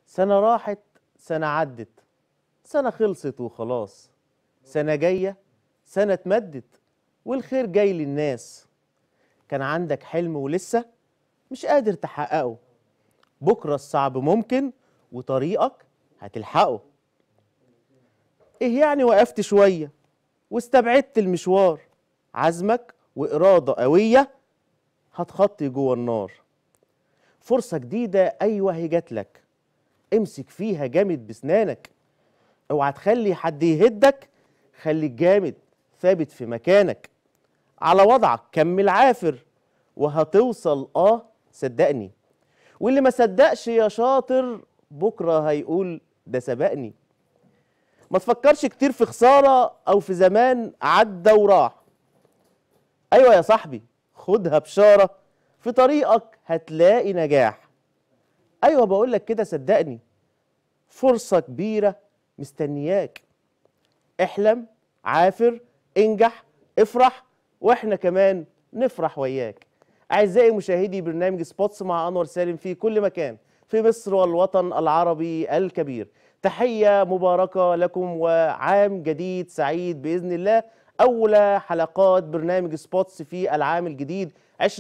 سنة راحت سنة عدت سنة خلصت وخلاص سنة جاية سنة اتمدت والخير جاي للناس كان عندك حلم ولسه مش قادر تحققه بكرة الصعب ممكن وطريقك هتلحقه ايه يعني وقفت شوية واستبعدت المشوار عزمك وإرادة قوية هتخطي جوه النار فرصة جديدة أيوة هي جاتلك امسك فيها جامد بسنانك اوعى تخلي حد يهدك خليك جامد ثابت في مكانك على وضعك كمل عافر وهتوصل اه صدقني واللي ما صدقش يا شاطر بكره هيقول ده سبقني ما تفكرش كتير في خسارة أو في زمان عدى وراح أيوة يا صاحبي خدها بشارة في طريقك هتلاقي نجاح أيوة بقولك كده صدقني فرصة كبيرة مستنياك احلم عافر انجح افرح واحنا كمان نفرح وياك أعزائي مشاهدي برنامج سبوتس مع أنور سالم في كل مكان في مصر والوطن العربي الكبير تحية مباركة لكم وعام جديد سعيد بإذن الله أولى حلقات برنامج سبوتس في العام الجديد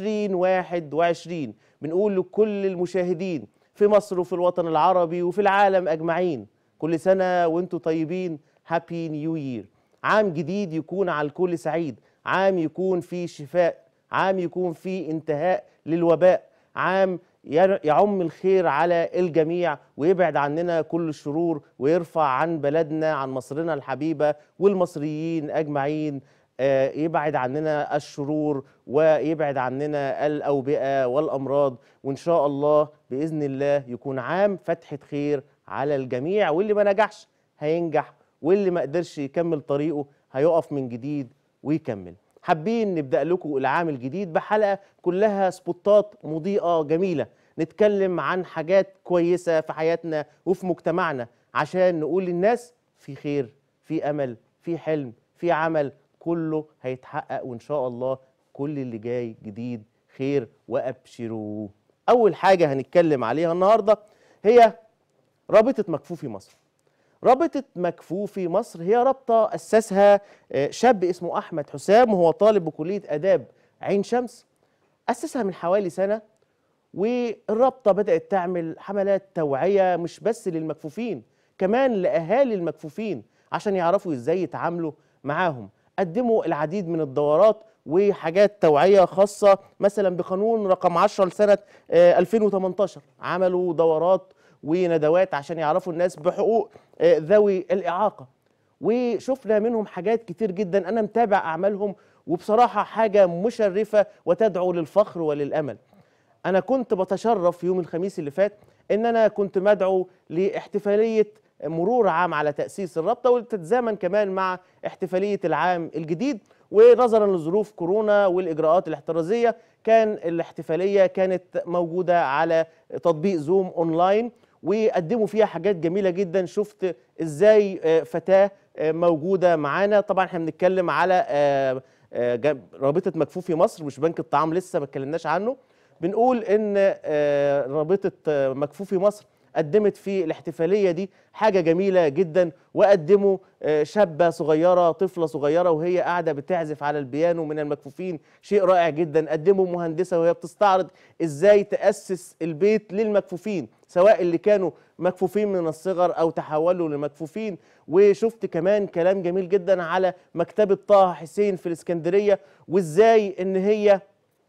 2021 بنقول لكل المشاهدين في مصر وفي الوطن العربي وفي العالم أجمعين كل سنة وانتم طيبين هابي نيو يير عام جديد يكون على الكل سعيد عام يكون فيه شفاء عام يكون فيه انتهاء للوباء عام يعم الخير على الجميع ويبعد عننا كل الشرور ويرفع عن بلدنا عن مصرنا الحبيبة والمصريين أجمعين آه، يبعد عننا الشرور ويبعد عننا الأوبئة والأمراض وإن شاء الله بإذن الله يكون عام فتحة خير على الجميع واللي ما نجحش هينجح واللي ما قدرش يكمل طريقه هيقف من جديد ويكمل حابين نبدأ لكم العام الجديد بحلقة كلها سبوتات مضيئة جميلة نتكلم عن حاجات كويسة في حياتنا وفي مجتمعنا عشان نقول للناس في خير في أمل في حلم في عمل كله هيتحقق وإن شاء الله كل اللي جاي جديد خير وأبشروا أول حاجة هنتكلم عليها النهاردة هي رابطة مكفوفي مصر رابطة مكفوفي مصر هي رابطة أسسها آه، شاب اسمه أحمد حسام وهو طالب بكلية آداب عين شمس أسسها من حوالي سنة والرابطة بدأت تعمل حملات توعية مش بس للمكفوفين كمان لأهالي المكفوفين عشان يعرفوا إزاي يتعاملوا معاهم قدموا العديد من الدورات وحاجات توعية خاصة مثلا بقانون رقم 10 لسنة آه، 2018 عملوا دورات وندوات عشان يعرفوا الناس بحقوق آه، ذوي الإعاقة وشفنا منهم حاجات كتير جدا أنا متابع أعمالهم وبصراحة حاجة مشرفة وتدعو للفخر وللأمل أنا كنت بتشرف يوم الخميس اللي فات إن أنا كنت مدعو لاحتفالية مرور عام على تأسيس الرابطة وتتزامن كمان مع احتفالية العام الجديد ونظرا لظروف كورونا والإجراءات الاحترازية كان الاحتفالية كانت موجودة على تطبيق زوم أونلاين وقدموا فيها حاجات جميلة جدا شفت ازاي آه، فتاة آه، موجودة معانا طبعا احنا بنتكلم على آه، آه، جا- رابطة مكفوفي مصر مش بنك الطعام لسه ما اتكلمناش عنه بنقول ان آه، رابطة آه، مكفوفي مصر قدمت في الاحتفالية دي حاجة جميلة جدا وقدموا آه، شابة صغيرة طفلة صغيرة وهي قاعدة بتعزف على البيانو من المكفوفين شيء رائع جدا قدموا مهندسة وهي بتستعرض ازاي تأسس البيت للمكفوفين سواء اللي كانوا مكفوفين من الصغر او تحولوا لمكفوفين وشفت كمان كلام جميل جدا على مكتبة طه حسين في الاسكندرية وازاي ان هي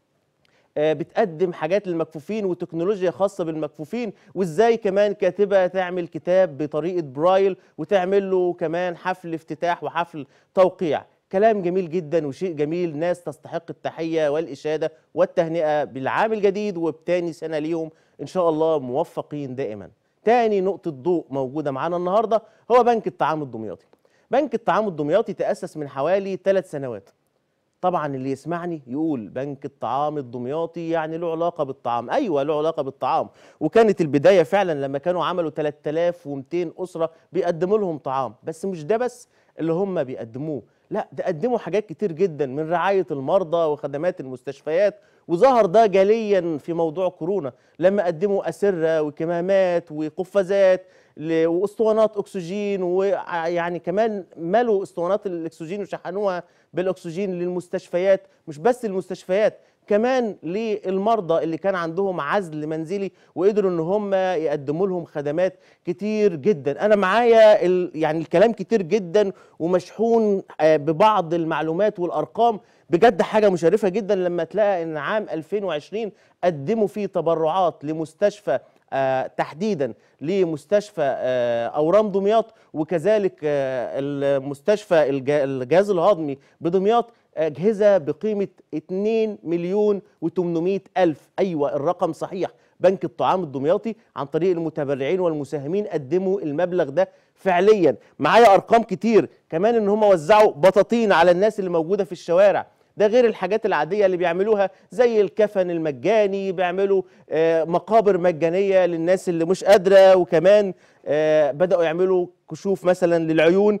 آه، بتقدم حاجات للمكفوفين وتكنولوجيا خاصة بالمكفوفين وازاي كمان كاتبة تعمل كتاب بطريقة برايل وتعمل له كمان حفل افتتاح وحفل توقيع كلام جميل جدا وشيء جميل ناس تستحق التحية والإشادة والتهنئة بالعام الجديد وبتاني سنة ليهم إن شاء الله موفقين دائما تاني نقطة ضوء موجودة معانا النهاردة هو بنك الطعام الدمياطي بنك الطعام الدمياطي تأسس من حوالي ثلاث سنوات طبعا اللي يسمعني يقول بنك الطعام الدمياطي يعني له علاقه بالطعام ايوه له علاقه بالطعام وكانت البدايه فعلا لما كانوا عملوا 3200 اسره بيقدموا لهم طعام بس مش ده بس اللي هم بيقدموه لا ده قدموا حاجات كتير جدا من رعايه المرضى وخدمات المستشفيات وظهر ده جليا في موضوع كورونا لما قدموا اسره وكمامات وقفازات ل- واسطوانات اكسجين ويعني كمان ملوا اسطوانات الاكسجين وشحنوها بالاكسجين للمستشفيات مش بس المستشفيات كمان للمرضى اللي كان عندهم عزل منزلي وقدروا ان هم يقدموا لهم خدمات كتير جدا انا معايا ال... يعني الكلام كتير جدا ومشحون آه، ببعض المعلومات والارقام بجد حاجه مشرفه جدا لما تلاقي ان عام 2020 قدموا فيه تبرعات لمستشفى آه، تحديدا لمستشفى آه، اورام دمياط وكذلك آه، المستشفى الج- الجهاز الهضمي بدمياط اجهزه بقيمه 2 مليون و800 الف ايوه الرقم صحيح بنك الطعام الدمياطي عن طريق المتبرعين والمساهمين قدموا المبلغ ده فعليا معايا ارقام كتير كمان ان هم وزعوا بطاطين على الناس اللي موجوده في الشوارع ده غير الحاجات العاديه اللي بيعملوها زي الكفن المجاني بيعملوا آه، مقابر مجانيه للناس اللي مش قادره وكمان آه، بداوا يعملوا كشوف مثلا للعيون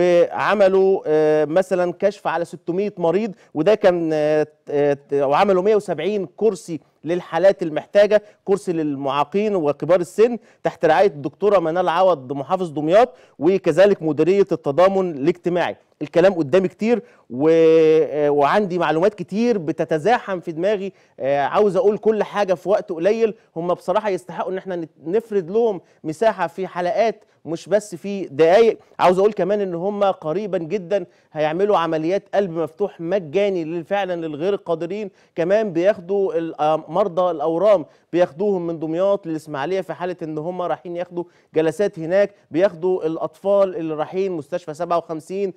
وعملوا آه، مثلا كشف على 600 مريض وده كان آه، آه، وعملوا 170 كرسي للحالات المحتاجه كرسي للمعاقين وكبار السن تحت رعايه الدكتوره منال عوض محافظ دمياط وكذلك مديريه التضامن الاجتماعي الكلام قدامي كتير و... آه، وعندي معلومات كتير بتتزاحم في دماغي آه، عاوز اقول كل حاجه في وقت قليل هم بصراحه يستحقوا ان احنا نت- نفرد لهم مساحه في حلقات مش بس في دقايق عاوز اقول كمان ان هم قريبا جدا هيعملوا عمليات قلب مفتوح مجاني لل- فعلا للغير القادرين كمان بياخدوا ال- آه، مرضى الاورام بياخدوهم من دمياط للاسماعيليه في حاله ان هم رايحين ياخدوا جلسات هناك بياخدوا الاطفال اللي رايحين مستشفى 57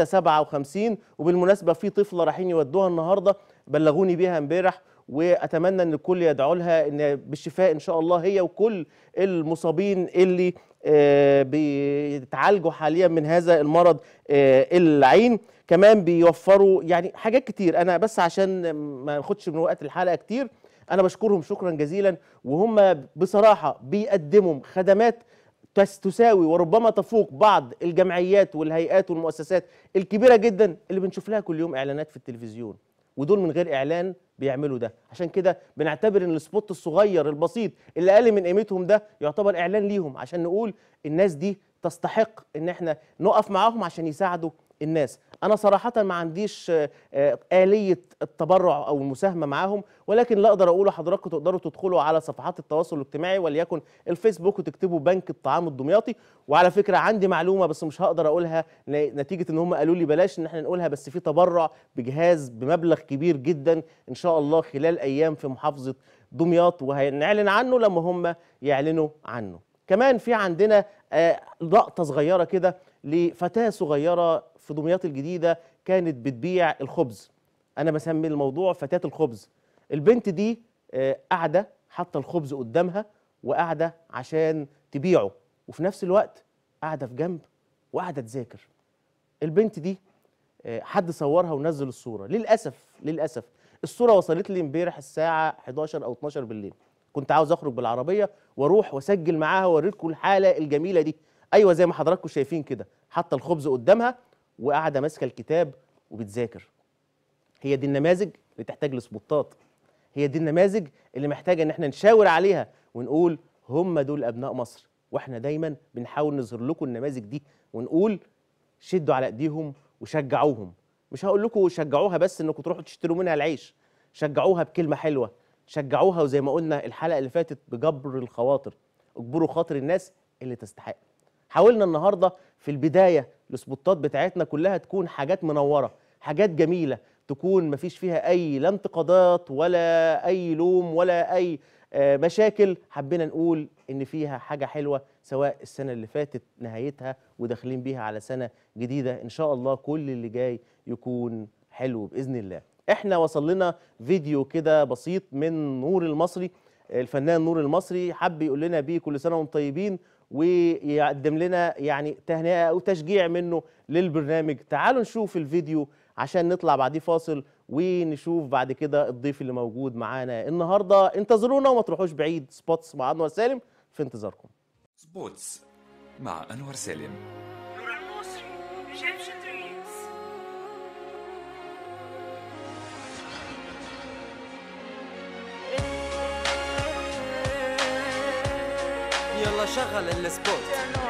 357 وبالمناسبه في طفله رايحين يودوها النهارده بلغوني بيها امبارح واتمنى ان الكل يدعو لها ان بالشفاء ان شاء الله هي وكل المصابين اللي آه، بيتعالجوا حاليا من هذا المرض آه، اللعين كمان بيوفروا يعني حاجات كتير انا بس عشان ما ناخدش من وقت الحلقه كتير انا بشكرهم شكرا جزيلا وهم بصراحه بيقدموا خدمات تس- تساوي وربما تفوق بعض الجمعيات والهيئات والمؤسسات الكبيره جدا اللي بنشوف لها كل يوم اعلانات في التلفزيون ودول من غير اعلان بيعملوا ده عشان كده بنعتبر ان السبوت الصغير البسيط اللي اقل من قيمتهم ده يعتبر اعلان ليهم عشان نقول الناس دي تستحق ان احنا نقف معاهم عشان يساعدوا الناس انا صراحه ما عنديش آه، آه، آلية التبرع او المساهمه معاهم ولكن لا اقدر اقول لحضراتكم تقدروا تدخلوا على صفحات التواصل الاجتماعي وليكن الفيسبوك وتكتبوا بنك الطعام الدمياطي وعلى فكره عندي معلومه بس مش هقدر اقولها ن- نتيجه ان هم قالوا لي بلاش ان احنا نقولها بس في تبرع بجهاز بمبلغ كبير جدا ان شاء الله خلال ايام في محافظه دمياط وهنعلن عنه لما هم يعلنوا عنه كمان في عندنا آه، لقطه صغيره كده لفتاه صغيره في دمياط الجديده كانت بتبيع الخبز انا بسمي الموضوع فتاه الخبز البنت دي آه، قاعده حاطه الخبز قدامها وقاعده عشان تبيعه وفي نفس الوقت قاعده في جنب وقاعده تذاكر البنت دي آه، حد صورها ونزل الصوره للاسف للاسف الصوره وصلت لي امبارح الساعه 11 او 12 بالليل كنت عاوز اخرج بالعربيه واروح واسجل معاها واوريكم الحاله الجميله دي ايوه زي ما حضراتكم شايفين كده حاطه الخبز قدامها وقاعده ماسكه الكتاب وبتذاكر هي دي النماذج اللي تحتاج لسبوتات هي دي النماذج اللي محتاجه ان احنا نشاور عليها ونقول هم دول ابناء مصر واحنا دايما بنحاول نظهر لكم النماذج دي ونقول شدوا على ايديهم وشجعوهم مش هقول لكم شجعوها بس انكم تروحوا تشتروا منها العيش شجعوها بكلمه حلوه شجعوها وزي ما قلنا الحلقه اللي فاتت بجبر الخواطر اجبروا خاطر الناس اللي تستحق حاولنا النهارده في البدايه السبوتات بتاعتنا كلها تكون حاجات منوره حاجات جميله تكون مفيش فيها اي لا انتقادات ولا اي لوم ولا اي آه، مشاكل حبينا نقول ان فيها حاجه حلوه سواء السنه اللي فاتت نهايتها وداخلين بيها على سنه جديده ان شاء الله كل اللي جاي يكون حلو باذن الله احنا وصل لنا فيديو كده بسيط من نور المصري الفنان نور المصري حب يقول لنا بيه كل سنه وانتم طيبين ويقدم لنا يعني تهنئه او تشجيع منه للبرنامج تعالوا نشوف الفيديو عشان نطلع بعديه فاصل ونشوف بعد كده الضيف اللي موجود معانا النهارده انتظرونا وما تروحوش بعيد سبوتس مع انور سالم في انتظاركم سبوتس مع أنور سالم نور المصري Egyptian dreams يلا شغل السبوت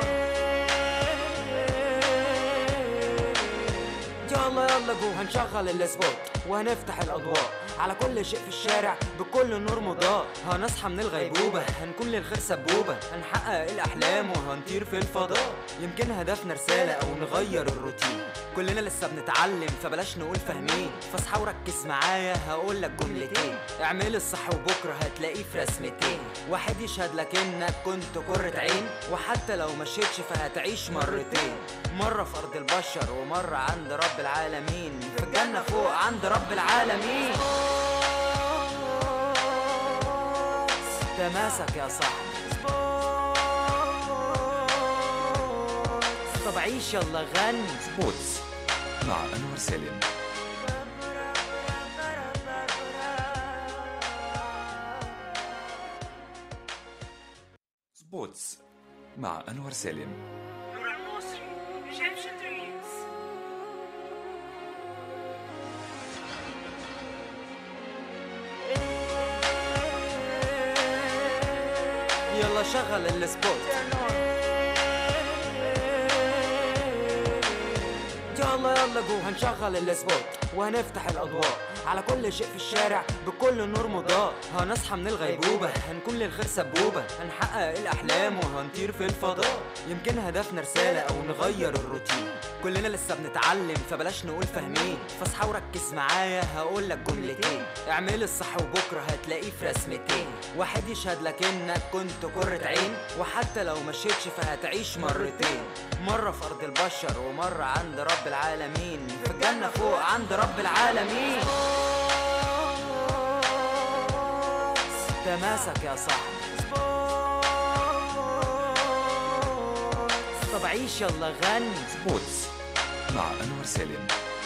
يلا يلا جو هنشغل السبوت وهنفتح الاضواء على كل شيء في الشارع بكل نور مضاء هنصحى من الغيبوبة هنكون للخير سبوبة هنحقق الأحلام وهنطير في الفضاء يمكن هدفنا رسالة أو نغير الروتين كلنا لسه بنتعلم فبلاش نقول فاهمين فاصحى وركز معايا هقول لك جملتين اعمل الصح وبكره هتلاقيه في رسمتين واحد يشهد لك انك كنت قرة عين وحتى لو مشيتش فهتعيش مرتين مرة في أرض البشر ومرة عند رب العالمين في الجنة فوق عند رب العالمين تماسك يا صاحبي طب عيش يلا غني سبوتس مع أنور سالم سبوتس مع أنور سالم نور المصري Egyptian dreams يلا شغل السبوت يلا يلا جو هنشغل السبوت وهنفتح الاضواء على كل شيء في الشارع بكل نور مضاء هنصحى من الغيبوبة هنكون للخير سبوبة هنحقق الأحلام وهنطير في الفضاء يمكن هدفنا رسالة أو نغير الروتين كلنا لسه بنتعلم فبلاش نقول فاهمين فاصحى وركز معايا هقول لك جملتين اعمل الصح وبكره هتلاقيه في رسمتين واحد يشهد لك انك كنت قرة عين وحتى لو مشيتش فهتعيش مرتين مرة في أرض البشر ومرة عند رب العالمين في الجنة فوق عند رب العالمين تماسك يا صاحبي طب عيش يلا غني سبوتس مع أنور سالم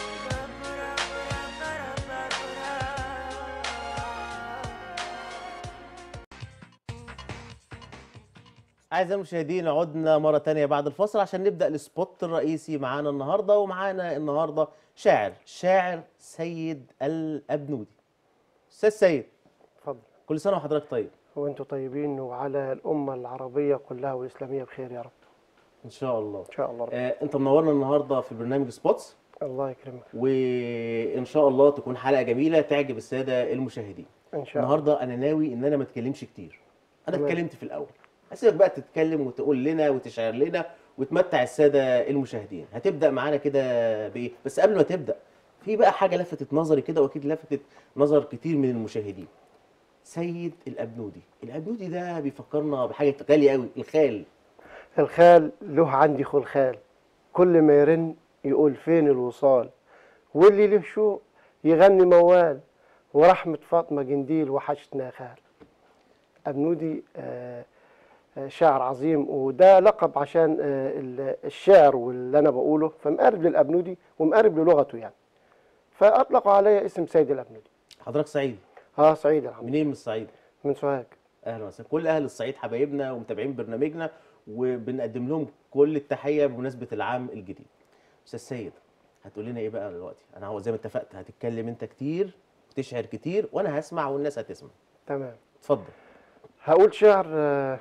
أعزائي المشاهدين عدنا مرة تانية بعد الفصل عشان نبدأ السبوت الرئيسي معانا النهاردة ومعانا النهاردة شاعر شاعر سيد الأبنودي أستاذ سيد اتفضل كل سنة وحضرتك طيب وانتم طيبين وعلى الأمة العربية كلها والإسلامية بخير يا رب إن شاء الله إن شاء الله رب. آه، أنت منورنا النهاردة في برنامج سبوتس الله يكرمك وإن شاء الله تكون حلقة جميلة تعجب السادة المشاهدين إن شاء الله النهارده انا ناوي ان انا ما اتكلمش كتير انا تمام. اتكلمت في الاول هسيبك بقى تتكلم وتقول لنا وتشعر لنا وتمتع الساده المشاهدين هتبدا معانا كده بايه بس قبل ما تبدا في بقى حاجه لفتت نظري كده واكيد لفتت نظر كتير من المشاهدين سيد الابنودي الابنودي ده بيفكرنا بحاجه غاليه قوي الخال الخال له عندي خلخال كل ما يرن يقول فين الوصال واللي له شوق يغني موال ورحمة فاطمة جنديل وحشتنا يا خال أبنودي آه، آه، شاعر عظيم وده لقب عشان آه، ال- الشعر واللي أنا بقوله فمقرب للأبنودي ومقرب للغته يعني فأطلقوا علي اسم سيد الأبنودي حضرتك صعيدي اه سعيد الحمد لله منين من الصعيد من سوهاج اهلا وسهلا كل اهل الصعيد حبايبنا ومتابعين برنامجنا وبنقدم لهم كل التحيه بمناسبه العام الجديد استاذ سيد هتقول لنا ايه بقى دلوقتي انا هو زي ما اتفقت هتتكلم انت كتير وتشعر كتير وانا هسمع والناس هتسمع تمام اتفضل هقول شعر آه،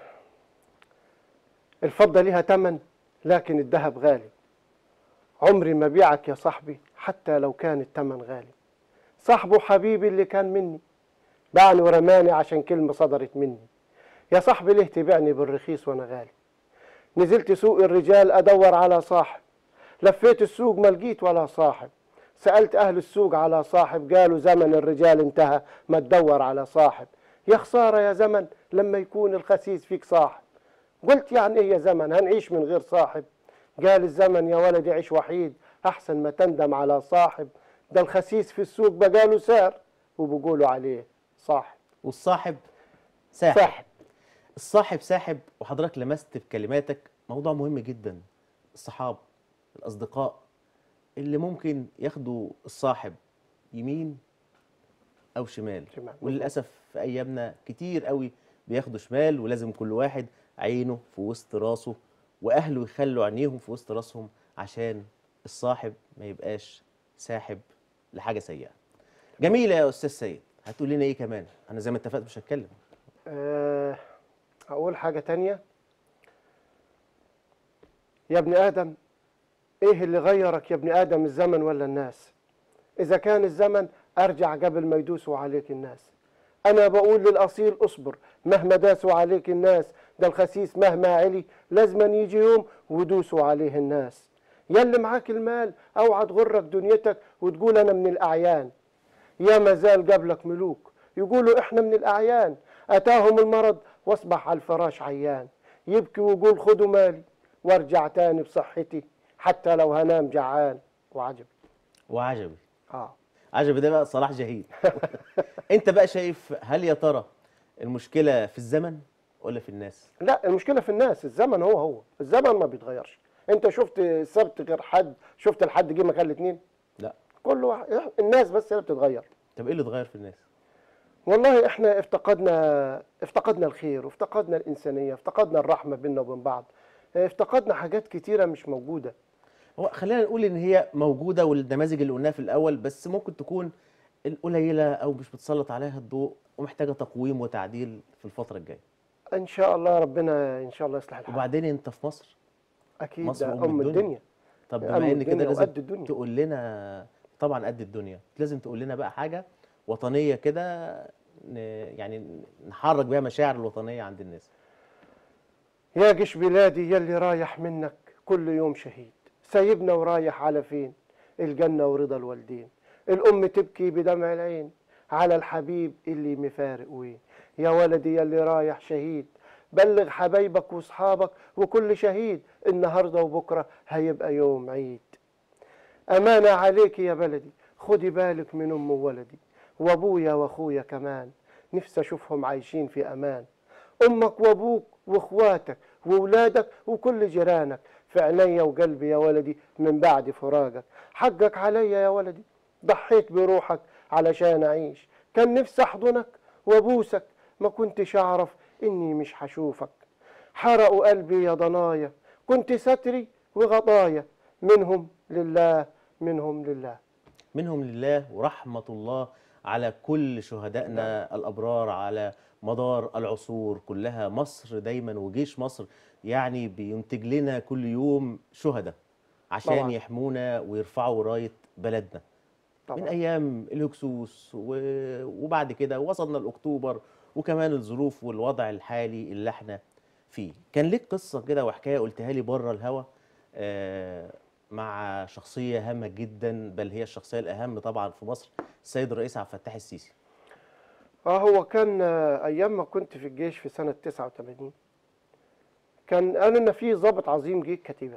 الفضة ليها تمن لكن الذهب غالي عمري ما بيعك يا صاحبي حتى لو كان التمن غالي صاحبه حبيبي اللي كان مني باعني ورماني عشان كلمة صدرت مني يا صاحبي ليه تبيعني بالرخيص وانا غالي نزلت سوق الرجال ادور على صاحب لفيت السوق ما لقيت ولا صاحب سألت أهل السوق على صاحب قالوا زمن الرجال انتهى ما تدور على صاحب يا خسارة يا زمن لما يكون الخسيس فيك صاحب قلت يعني ايه يا زمن هنعيش من غير صاحب قال الزمن يا ولدي عيش وحيد أحسن ما تندم على صاحب ده الخسيس في السوق بقاله سعر وبقولوا عليه صاحب والصاحب ساحب صاحب الصاحب ساحب وحضرتك لمست بكلماتك موضوع مهم جدا الصحاب الاصدقاء اللي ممكن ياخدوا الصاحب يمين او شمال شمال. وللاسف في ايامنا كتير قوي بياخدوا شمال ولازم كل واحد عينه في وسط راسه واهله يخلوا عينيهم في وسط راسهم عشان الصاحب ما يبقاش ساحب لحاجه سيئه جميله يا استاذ سيد هتقول لنا ايه كمان انا زي ما اتفقت مش هتكلم أه أقول حاجة تانية يا ابن آدم إيه اللي غيرك يا ابن آدم الزمن ولا الناس إذا كان الزمن أرجع قبل ما يدوسوا عليك الناس أنا بقول للأصيل اصبر مهما داسوا عليك الناس ده الخسيس مهما علي لازما يجي يوم ويدوسوا عليه الناس يلي معاك المال اوعى تغرك دنيتك وتقول أنا من الأعيان يا مازال قبلك ملوك يقولوا إحنا من الأعيان أتاهم المرض واصبح على الفراش عيان يبكي ويقول خدوا مالي وارجع تاني بصحتي حتى لو هنام جعان وعجب وعجبي آه عجبي ده بقى صلاح جاهين انت بقى شايف هل يا ترى المشكله في الزمن ولا في الناس لا المشكلة في الناس الزمن هو هو الزمن ما بيتغيرش انت شفت السبت غير حد شفت الحد جه مكان الاثنين لا كل واحد الناس بس هي اللي بتتغير طب ايه اللي اتغير في الناس والله احنا افتقدنا افتقدنا الخير وافتقدنا الانسانيه افتقدنا الرحمه بيننا وبين بعض افتقدنا حاجات كتيره مش موجوده هو خلينا نقول ان هي موجوده والنماذج اللي قلناها في الاول بس ممكن تكون القليله او مش بتسلط عليها الضوء ومحتاجه تقويم وتعديل في الفتره الجايه ان شاء الله ربنا ان شاء الله يصلح الحال وبعدين انت في مصر اكيد مصر ده أم ام الدنيا. الدنيا طب أم بما ان كده الدنيا لازم وقد الدنيا. تقول لنا طبعا قد الدنيا لازم تقول لنا بقى حاجه وطنيه كده ن- يعني نحرك بيها مشاعر الوطنيه عند الناس يا جيش بلادي يلي رايح منك كل يوم شهيد سايبنا ورايح على فين الجنة ورضا الوالدين الأم تبكي بدمع العين على الحبيب اللي مفارق وين يا ولدي يلي رايح شهيد بلغ حبايبك واصحابك وكل شهيد النهارده وبكره هيبقى يوم عيد أمانة عليك يا بلدي خدي بالك من أم وولدي وأبويا وأخويا كمان نفسي أشوفهم عايشين في أمان أمك وأبوك وأخواتك وأولادك وكل جيرانك في عينيا وقلبي يا ولدي من بعد فراقك حقك عليا يا ولدي ضحيت بروحك علشان أعيش كان نفسي أحضنك وأبوسك ما كنتش أعرف إني مش هشوفك حرقوا قلبي يا ضنايا كنت ستري وغطايا منهم لله منهم لله منهم لله ورحمة الله على كل شهدائنا الأبرار على مدار العصور كلها مصر دايما وجيش مصر يعني بينتج لنا كل يوم شهداء عشان طبعاً. يحمونا ويرفعوا راية بلدنا من طبعا أيام الهكسوس و- وبعد كده وصلنا لأكتوبر وكمان الظروف والوضع الحالي اللي احنا فيه كان ليك قصة كده وحكاية قلتها لي بره الهوا آه، مع شخصية هامة جدا بل هي الشخصية الأهم طبعا في مصر السيد الرئيس عبد الفتاح السيسي اه هو كان آه، ايام ما كنت في الجيش في سنه 89 كان قالوا ان في ضابط عظيم جه الكتيبه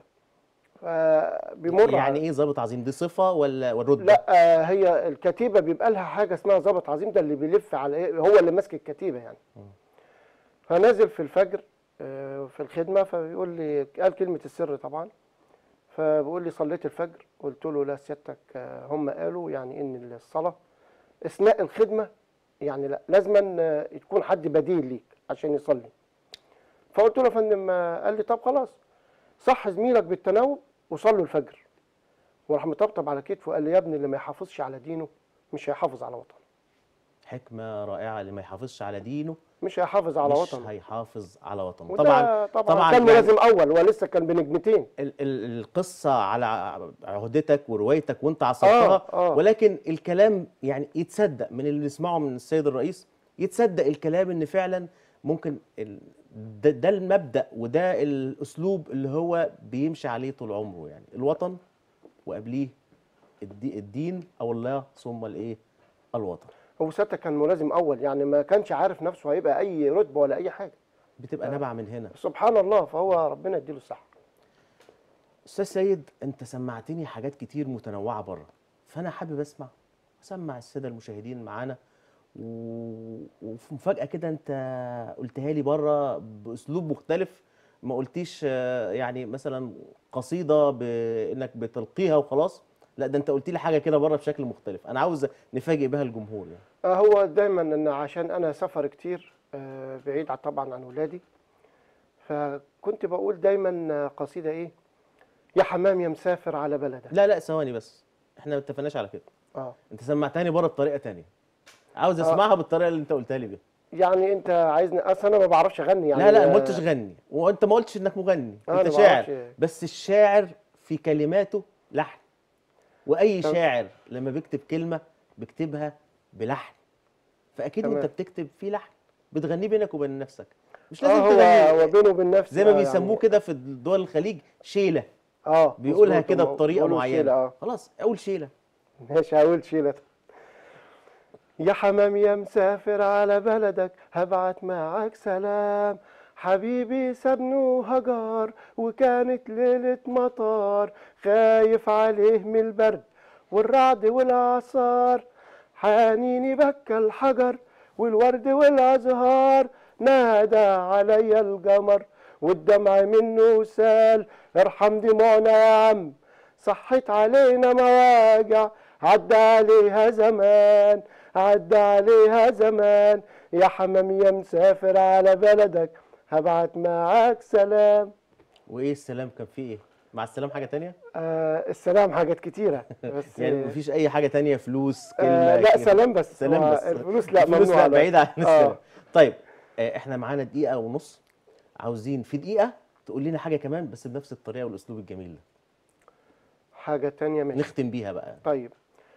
فبيمر يعني على- ايه ضابط عظيم دي صفة ولا والرتبة؟ لا آه، هي الكتيبه بيبقى لها حاجه اسمها ضابط عظيم ده اللي بيلف على ايه هو اللي ماسك الكتيبه يعني فنازل في الفجر آه، في الخدمه فبيقول لي قال كلمه السر طبعا فبيقول لي صليت الفجر قلت له لا سيادتك آه، هم قالوا يعني ان الصلاه اثناء الخدمه يعني لا لازما آه، يكون حد بديل ليك عشان يصلي فقلت له يا فندم آه، قال لي طب خلاص صح زميلك بالتناوب وصلوا الفجر وراح مطبطب على كتفه وقال لي يا ابني اللي ما يحافظش على دينه مش هيحافظ على وطنه حكمة رائعة اللي ما يحافظش على دينه مش هيحافظ على مش وطنه هيحافظ على وطنه وده طبعا طبعا, طبعا كان يعني- ملازم اول ولسه كان بنجمتين ال- ال- القصة على عهدتك وروايتك وانت عصرتها آه، آه. ولكن الكلام يعني يتصدق من اللي نسمعه من السيد الرئيس يتصدق الكلام ان فعلا ممكن ال- ده, ده المبدأ وده الاسلوب اللي هو بيمشي عليه طول عمره يعني الوطن وقبليه الدي الدين او الله ثم الايه الوطن هو ساعتها كان ملازم اول يعني ما كانش عارف نفسه هيبقى اي رتبه ولا اي حاجه بتبقى نابعة من هنا سبحان الله فهو ربنا يديله الصحه استاذ سيد انت سمعتني حاجات كتير متنوعه بره فانا حابب اسمع اسمع الساده المشاهدين معانا و... وفي مفاجاه كده انت قلتها لي بره باسلوب مختلف ما قلتيش آه، يعني مثلا قصيده بانك بتلقيها وخلاص لا ده انت قلت لي حاجه كده بره بشكل مختلف انا عاوز نفاجئ بها الجمهور يعني آه، هو دايما ان عشان انا سفر كتير آه، بعيد عن- طبعا عن ولادي فكنت بقول دايما آه، قصيده ايه يا حمام يا مسافر على بلدك لا لا ثواني بس احنا ما اتفقناش على كده اه انت سمعتني بره بطريقه تانية عاوز آه. اسمعها بالطريقه اللي انت قلتها لي بيها يعني انت عايزني اصل انا ما بعرفش اغني يعني لا لا ما قلتش غني وانت ما قلتش انك مغني أنا انت ما شاعر بعرفش. بس الشاعر في كلماته لحن واي تمام. شاعر لما بيكتب كلمه بيكتبها بلحن فاكيد تمام. وانت بتكتب في لحن بتغنيه بينك وبين نفسك مش اه لازم هو تغني هو بينه وبين نفسه زي ما آه بيسموه يعني كده في دول الخليج شيله اه بيقولها مظبوط، كده هم بطريقه بيقولوا معينه شيلة، اه خلاص اول شيله ماشي هقول شيلة يا حمام يا مسافر على بلدك هبعت معاك سلام حبيبي سابني وهجر وكانت ليلة مطر خايف عليه من البرد والرعد والعصار حنيني بكى الحجر والورد والازهار نادى عليا القمر والدمع منه سال ارحم دموعنا يا عم صحت علينا مواجع عدى عليها زمان عدى عليها زمان يا حمام يا مسافر على بلدك هبعت معاك سلام وايه السلام كان فيه ايه مع السلام حاجه تانية آه السلام حاجات كتيرة بس يعني مفيش اي حاجه تانية فلوس كلمه آه لا كده. سلام بس سلام هو بس الفلوس لا الفلوس ممنوع لا بعيد عن السلام آه. طيب آه، احنا معانا دقيقه ونص عاوزين في دقيقه تقول لنا حاجه كمان بس بنفس الطريقه والاسلوب الجميل ده حاجة تانية ماشي نختم بيها بقى طيب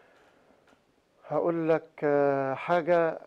هقول لك آه، حاجة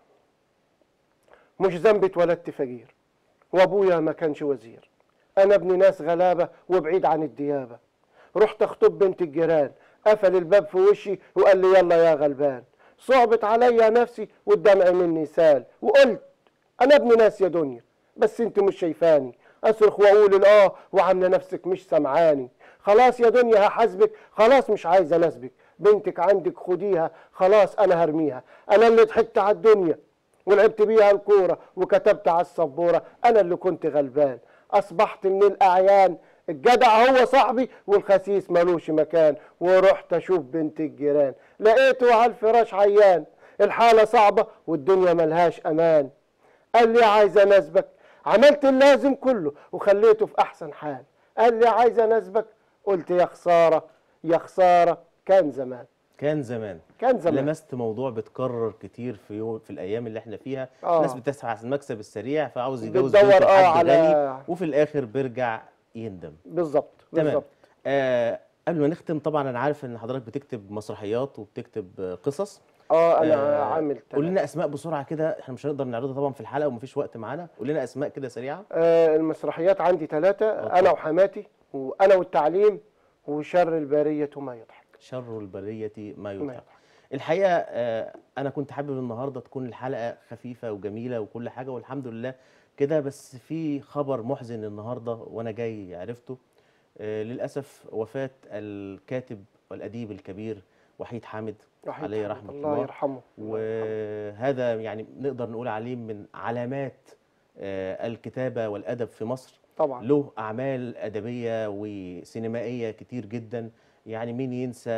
مش ذنبي اتولدت فقير وابويا ما كانش وزير انا ابن ناس غلابة وبعيد عن الديابة رحت اخطب بنت الجيران قفل الباب في وشي وقال لي يلا يا غلبان صعبت عليا نفسي والدمع مني سال وقلت انا ابن ناس يا دنيا بس انت مش شايفاني اصرخ واقول الاه وعامله نفسك مش سمعاني خلاص يا دنيا هحاسبك خلاص مش عايزه اناسبك بنتك عندك خديها خلاص انا هرميها انا اللي ضحكت على الدنيا ولعبت بيها الكوره وكتبت على السبوره انا اللي كنت غلبان اصبحت من الاعيان الجدع هو صاحبي والخسيس ملوش مكان ورحت اشوف بنت الجيران لقيته على الفراش عيان الحاله صعبه والدنيا ملهاش امان قال لي عايز اناسبك عملت اللازم كله وخليته في احسن حال قال لي عايز اناسبك قلت يا خساره يا خساره كان زمان كان زمان كان زمان لمست موضوع بتكرر كتير في يوم في الايام اللي احنا فيها آه. الناس بتسعى على المكسب السريع فعاوز يتجوز بتدور بنت آه لحد على- غني وفي الاخر بيرجع يندم بالظبط تمام بالظبط آه قبل ما نختم طبعا انا عارف ان حضرتك بتكتب مسرحيات وبتكتب آه، قصص اه انا آه، عامل قول تلاتة. لنا اسماء بسرعه كده احنا مش هنقدر نعرضها طبعا في الحلقه ومفيش وقت معانا قول لنا اسماء كده سريعه آه المسرحيات عندي ثلاثة أوكي. أنا وحماتي وأنا والتعليم وشر البرية ما يضحك شر البريه ما ما يضحك يضحك الحقيقه آه، انا كنت حابب النهارده تكون الحلقه خفيفه وجميله وكل حاجه والحمد لله كده بس في خبر محزن النهارده وانا جاي عرفته آه، للاسف وفاه الكاتب والاديب الكبير وحيد حامد وحيد عليه حامد، رحمه الله الله يرحمه الله يرحمه. وهذا يعني نقدر نقول عليه من علامات آه، الكتابه والادب في مصر طبعا له أعمال أدبية وسينمائية كتير جدا يعني مين ينسى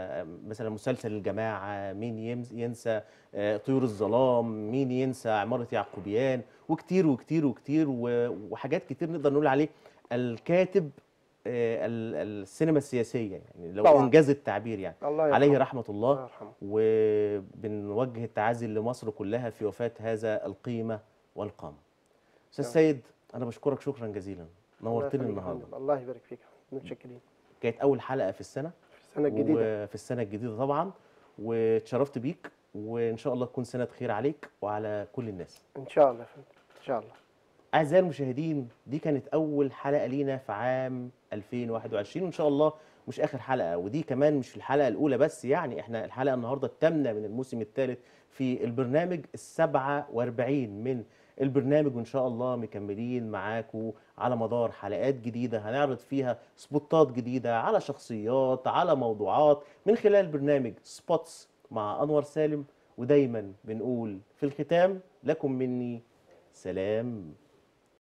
مثلا مسلسل الجماعة مين يمس- ينسى آه، طيور الظلام مين ينسى عمارة يعقوبيان وكتير وكتير وكتير و- وحاجات كتير نقدر نقول عليه الكاتب آه، ال- السينما السياسية يعني لو طبعاً. إنجاز التعبير يعني الله يرحمه عليه رحمة الله الله يرحمه وبنوجه التعازي لمصر كلها في وفاة هذا القيمة والقامة أستاذ نعم. سيد أنا بشكرك شكرا جزيلا الله نورتني يخليك يا النهارده فندم. الله يبارك فيك متشكرين كانت أول حلقة في السنة في السنة الجديدة وفي السنة الجديدة طبعا واتشرفت بيك وإن شاء الله تكون سنة خير عليك وعلى كل الناس إن شاء الله يا فندم إن شاء الله أعزائي المشاهدين دي كانت أول حلقة لينا في عام 2021 وإن شاء الله مش آخر حلقة ودي كمان مش الحلقة الأولى بس يعني إحنا الحلقة النهاردة الثامنة من الموسم الثالث في البرنامج السبعة واربعين من البرنامج وإن شاء الله مكملين معاكم على مدار حلقات جديدة هنعرض فيها سبوتات جديدة على شخصيات على موضوعات من خلال برنامج سبوتس مع أنور سالم ودايما بنقول في الختام لكم مني سلام